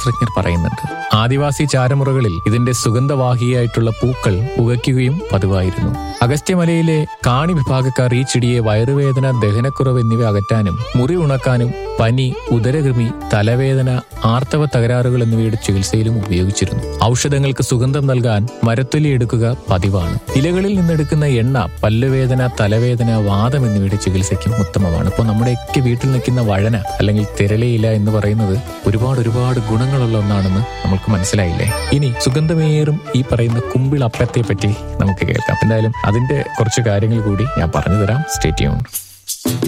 ശാസ്ത്രജ്ഞർ പറയുന്നുണ്ട് ആദിവാസി ചാരമുറകളിൽ ഇതിന്റെ സുഗന്ധവാഹിയായിട്ടുള്ള പൂക്കൾ പുകയ്ക്കുകയും പതിവായിരുന്നു അഗസ്ത്യമലയിലെ കാണി വിഭാഗക്കാർ ഈ ചെടിയെ വയറുവേദന ദഹനക്കുറവ് എന്നിവ അകറ്റാനും മുറി ഉണക്കാനും പനി ഉദരകൃമി തലവേദന ആർത്തവ തകരാറുകൾ എന്നിവയുടെ ചികിത്സയിലും ഉപയോഗിച്ചിരുന്നു ഔഷധങ്ങൾക്ക് സുഗന്ധം നൽകാൻ മരത്തൊലി എടുക്കുക പതിവാണ് ഇലകളിൽ നിന്നെടുക്കുന്ന എണ്ണ പല്ലുവേദന തലവേദന വാദം എന്നിവയുടെ ചികിത്സയ്ക്കും ഉത്തമമാണ് ഇപ്പോൾ നമ്മുടെയൊക്കെ വീട്ടിൽ നിൽക്കുന്ന വഴന അല്ലെങ്കിൽ തിരളയില എന്ന് പറയുന്നത് ഒരുപാട് ഒരുപാട് ഗുണങ്ങളുള്ള ഒന്നാണെന്ന് നമുക്ക് മനസ്സിലായില്ലേ ഇനി സുഗന്ധമേറും ഈ പറയുന്ന കുമ്പിളപ്പത്തെ പറ്റി നമുക്ക് കേൾക്കാം എന്തായാലും അതിന്റെ കുറച്ച് കാര്യങ്ങൾ കൂടി ഞാൻ പറഞ്ഞു തരാം സ്റ്റേറ്റ് ചെയ്യണം